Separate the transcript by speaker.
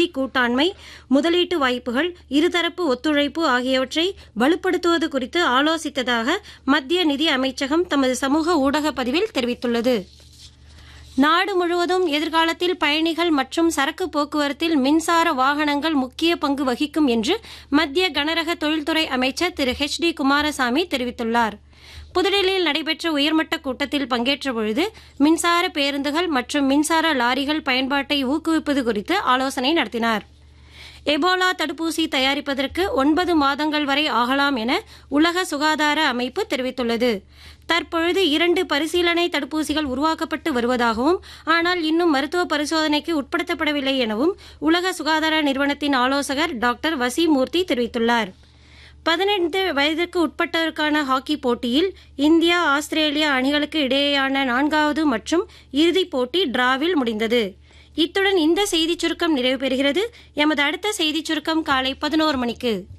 Speaker 1: கூட்டாண்மை முதலீட்டு வாய்ப்புகள் இருதரப்பு ஒத்துழைப்பு ஆகியவற்றை வலுப்படுத்துவது குறித்து ஆலோசித்ததாக மத்திய நிதி அமைச்சகம் தமது சமூக ஊடக பதிவில் தெரிவித்துள்ளது நாடு முழுவதும் எதிர்காலத்தில் பயணிகள் மற்றும் சரக்கு போக்குவரத்தில் மின்சார வாகனங்கள் முக்கிய பங்கு வகிக்கும் என்று மத்திய கனரக தொழில்துறை அமைச்சர் திரு ஹெச் டி குமாரசாமி தெரிவித்துள்ளார் புதுடெல்லியில் நடைபெற்ற உயர்மட்ட கூட்டத்தில் பங்கேற்ற பொழுது மின்சார பேருந்துகள் மற்றும் மின்சார லாரிகள் பயன்பாட்டை ஊக்குவிப்பது குறித்து ஆலோசனை நடத்தினார் எபோலா தடுப்பூசி தயாரிப்பதற்கு ஒன்பது மாதங்கள் வரை ஆகலாம் என உலக சுகாதார அமைப்பு தெரிவித்துள்ளது தற்பொழுது இரண்டு பரிசீலனை தடுப்பூசிகள் உருவாக்கப்பட்டு வருவதாகவும் ஆனால் இன்னும் மருத்துவ பரிசோதனைக்கு உட்படுத்தப்படவில்லை எனவும் உலக சுகாதார நிறுவனத்தின் ஆலோசகர் டாக்டர் வசிமூர்த்தி தெரிவித்துள்ளார் பதினைந்து வயதுக்கு உட்பட்டோருக்கான ஹாக்கி போட்டியில் இந்தியா ஆஸ்திரேலியா அணிகளுக்கு இடையேயான நான்காவது மற்றும் இறுதிப் போட்டி டிராவில் முடிந்தது இத்துடன் இந்த செய்திச் சுருக்கம் நிறைவு பெறுகிறது எமது அடுத்த செய்திச் சுருக்கம் காலை பதினோரு மணிக்கு